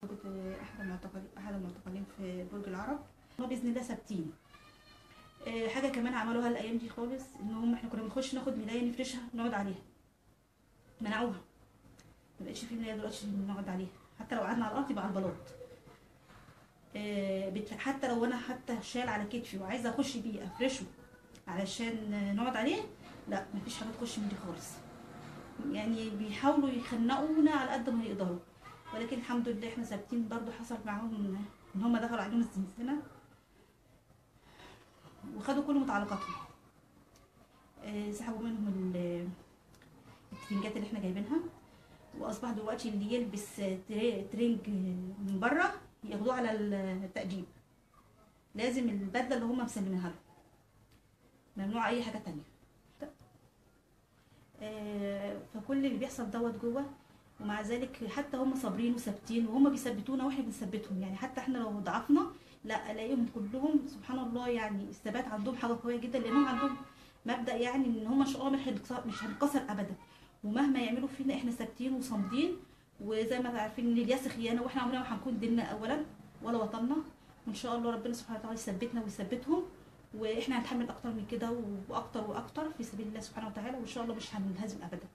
كنت احد المعتقلين احد المعتقلين في برج العرب هم باذن الله ثابتين آه، حاجه كمان عملوها الايام دي خالص ان هم احنا كنا بنخش ناخد ملايه نفرشها نقعد عليها منعوها ما بقتش في ملايه دلوقتي نقعد عليها حتى لو قعدنا على الارض يبقى على البلاط آه، بت- حتى لو انا حتى شال على كتفي وعايزه اخش بيه افرشه علشان آه، نقعد عليه لا مفيش حاجه تخش من دي خالص يعني بيحاولوا يخنقونا على قد ما يقدروا ولكن الحمد لله احنا ثابتين برضو حصل معاهم ان هم دخلوا عليهم الزنزانه وخدوا كل متعلقاتهم آه، سحبوا منهم ال- الترنجات اللي احنا جايبينها واصبح دلوقتي اللي يلبس تري- ترنج من بره ياخدوه على التأديب لازم البدله اللي هم مسلمينها له ممنوع اي حاجه تانية آه، فكل اللي بيحصل دوت جوه ومع ذلك حتى هم صابرين وثابتين وهم بيثبتونا واحنا بنثبتهم يعني حتى احنا لو ضعفنا لا الاقيهم كلهم سبحان الله يعني الثبات عندهم حاجه قويه جدا لانهم عندهم مبدا يعني ان هم ان شاء الله مش هنكسر مش هنكسر ابدا ومهما يعملوا فينا احنا ثابتين وصامدين وزي ما عارفين ان الياس خيانه واحنا عمرنا ما هنكون ديننا اولا ولا وطننا وان شاء الله ربنا سبحانه وتعالى يثبتنا ويثبتهم واحنا هنتحمل اكتر من كده واكتر واكتر في سبيل الله سبحانه وتعالى وان شاء الله مش هننهزم ابدا